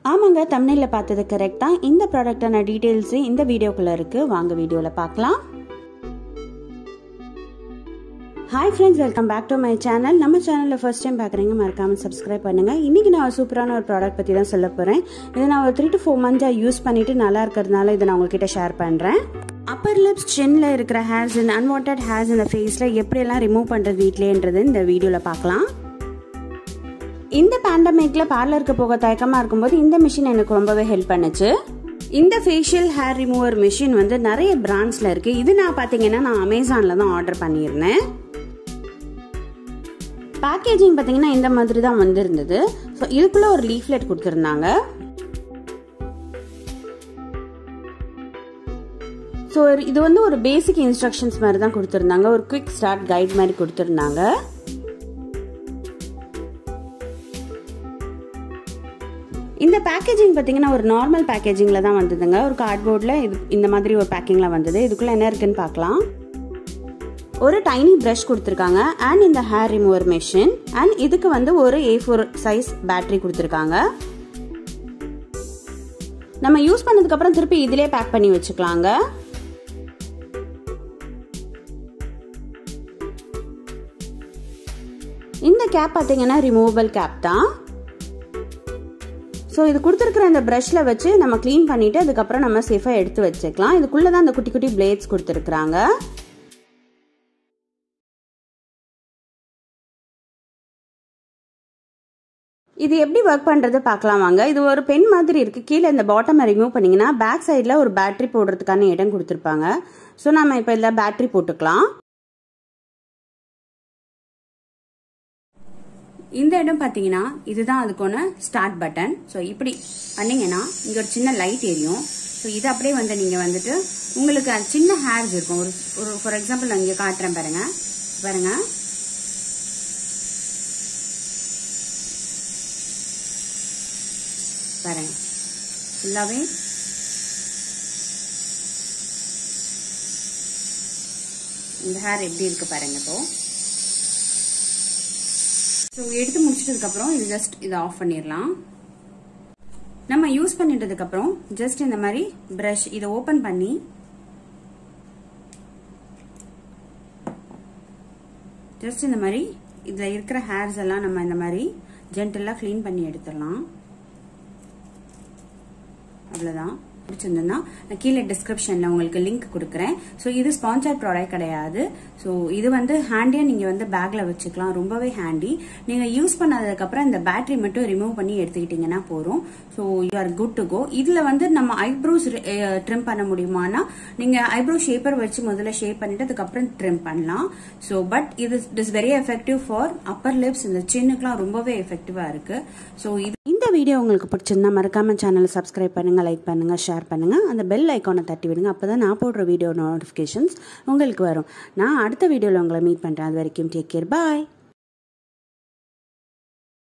ஆமாங்க தமிழில் பார்த்தது கரெக்ட் தான் இந்த ப்ராடக்டான டீட்டெயில்ஸு இந்த வீடியோக்குள்ளே இருக்குது வாங்க வீடியோவில் பார்க்கலாம் hi friends welcome back to my channel நம்ம சேனலில் ஃபர்ஸ்ட் டைம் பார்க்குறீங்க மறக்காமல் சப்ஸ்கிரைப் பண்ணுங்கள் இன்றைக்கி நான் சூப்பரான ஒரு ப்ராடக்ட் பற்றி தான் சொல்ல போகிறேன் இதை நான் ஒரு த்ரீ டு ஃபோர் மந்த்ஸாக யூஸ் பண்ணிவிட்டு நல்லா இருக்கிறதுனால இதை நான் உங்ககிட்ட ஷேர் பண்ணுறேன் அப்பர் லிப்ஸ் சின்னில் இருக்கிற ஹேர்ஸ் இந்த அன்வான்ட் ஹேர்ஸ் இந்த ஃபேஸில் எப்படியெல்லாம் ரிமூவ் பண்ணுறது வீட்லேன்றது இந்த வீடியோவில் பார்க்கலாம் இந்த பேண்டமிக்கில் பார்லருக்கு போக தயக்கமாக இருக்கும்போது இந்த மிஷின் எனக்கு ரொம்பவே ஹெல்ப் பண்ணுச்சு இந்த ஃபேஷியல் ஹேர் ரிமூவர் மிஷின் வந்து நிறைய பிராண்ட்ஸில் இருக்குது இது நான் பார்த்தீங்கன்னா நான் அமேசானில் தான் ஆர்டர் பண்ணியிருந்தேன் பேக்கேஜிங் பார்த்தீங்கன்னா இந்த மாதிரி தான் வந்திருந்தது ஸோ இதுக்குள்ளே ஒரு லீஃப்லெட் கொடுத்துருந்தாங்க ஸோ இது வந்து ஒரு பேசிக் இன்ஸ்ட்ரக்ஷன்ஸ் மாதிரி தான் கொடுத்துருந்தாங்க ஒரு குவிக் ஸ்டார்ட் கைட் மாதிரி கொடுத்துருந்தாங்க இந்த பேக்கேஜிங் பார்த்தீங்கன்னா ஒரு நார்மல் பேக்கேஜிங்கில் தான் வந்ததுங்க ஒரு கார்ட்போர்டில் இது இந்த மாதிரி ஒரு பேக்கிங்கில் வந்தது இதுக்குள்ளே என்ன இருக்குன்னு பார்க்கலாம் ஒரு டைனி ப்ரஷ் கொடுத்துருக்காங்க அண்ட் இந்த ஹேர் ரிமூவர் மெஷின் அண்ட் இதுக்கு வந்து ஒரு ஏ ஃபோர் சைஸ் பேட்டரி கொடுத்துருக்காங்க நம்ம யூஸ் பண்ணதுக்கப்புறம் திருப்பி இதிலே பேக் பண்ணி வச்சுக்கலாங்க இந்த கேப் பார்த்தீங்கன்னா ரிமூவபிள் கேப் தான் ஸோ இது கொடுத்துருக்குற அந்த ப்ரஷில் வச்சு நம்ம க்ளீன் பண்ணிவிட்டு அதுக்கப்புறம் நம்ம சேஃபாக எடுத்து வச்சுக்கலாம் இதுக்குள்ளே தான் அந்த குட்டி குட்டி பிளேட்ஸ் கொடுத்துருக்குறாங்க இது எப்படி ஒர்க் பண்ணுறது பார்க்கலாம் வாங்க இது ஒரு பென் மாதிரி இருக்குது கீழே இந்த பாட்டமை ரிமூவ் பண்ணிங்கன்னா பேக் சைடில் ஒரு பேட்ரி போடுறதுக்கான இடம் கொடுத்துருப்பாங்க ஸோ நம்ம இப்போ இதில் பேட்ரி போட்டுக்கலாம் இந்த இடம் பார்த்தீங்கன்னா இதுதான் அதுக்கான ஸ்டார்ட் பட்டன் ஸோ இப்படி பண்ணிங்கன்னா இங்கே ஒரு சின்ன லைட் எரியும் ஸோ இது அப்படியே வந்து நீங்கள் வந்துட்டு உங்களுக்கு சின்ன ஹேர்ஸ் இருக்கும் ஒரு ஒரு ஃபார் எக்ஸாம்பிள் நான் இங்கே காட்டுறேன் பாருங்க பாருங்க பாருங்க ஃபுல்லாகவே இந்த ஹேர் எப்படி இருக்கு பாருங்க இப்போ ஸோ எடுத்து முடிச்சிட்டதுக்கப்புறம் இது ஜஸ்ட் இதை ஆஃப் பண்ணிடலாம் நம்ம யூஸ் பண்ணிட்டதுக்கப்புறம் ஜஸ்ட் இந்த மாதிரி ப்ரஷ் இதை ஓப்பன் பண்ணி ஜஸ்ட் இந்த மாதிரி இதில் இருக்கிற ஹேர்ஸ் எல்லாம் நம்ம இந்த மாதிரி ஜென்டலாக க்ளீன் பண்ணி எடுத்துடலாம் அவ்வளோதான் பிடிச்சிருந்ததுன்னா நான் கீழே டிஸ்கிரிப்ஷனில் உங்களுக்கு லிங்க் கொடுக்குறேன் ஸோ இது ஸ்பான்சர் ப்ராடக்ட் கிடையாது ஸோ இது வந்து ஹேண்டியாக நீங்கள் வந்து பேக்கில் வச்சுக்கலாம் ரொம்பவே ஹேண்டி நீங்கள் யூஸ் பண்ணதுக்கப்புறம் இந்த பேட்டரி மட்டும் ரிமூவ் பண்ணி எடுத்துக்கிட்டிங்கன்னா போகிறோம் so you are good to go இதில் வந்து நம்ம ஐப்ரோஸ் ட்ரிம் பண்ண முடியுமானா நீங்கள் ஐப்ரோ ஷேப்பர் வச்சு முதல்ல ஷேப் பண்ணிட்டு அதுக்கப்புறம் ட்ரிம் பண்ணலாம் ஸோ பட் இது it is very effective for upper lips இந்த சின்னுக்குலாம் ரொம்பவே எஃபெக்டிவாக இருக்குது ஸோ இது இந்த வீடியோ உங்களுக்கு பிடிச்சிருந்தா மறக்காம சேனலை சப்ஸ்கிரைப் பண்ணுங்க லைக் பண்ணுங்க ஷேர் பண்ணுங்க அந்த பெல் ஐக்கானை தட்டி விடுங்க அப்பதான் நான் போடுற வீடியோ நோட்டிஃபிகேஷன்ஸ் உங்களுக்கு வரும் நான் அடுத்த வீடியோவில் உங்களை மீட் பண்ணுறேன் அது வரைக்கும் டேக் கேர் பாய்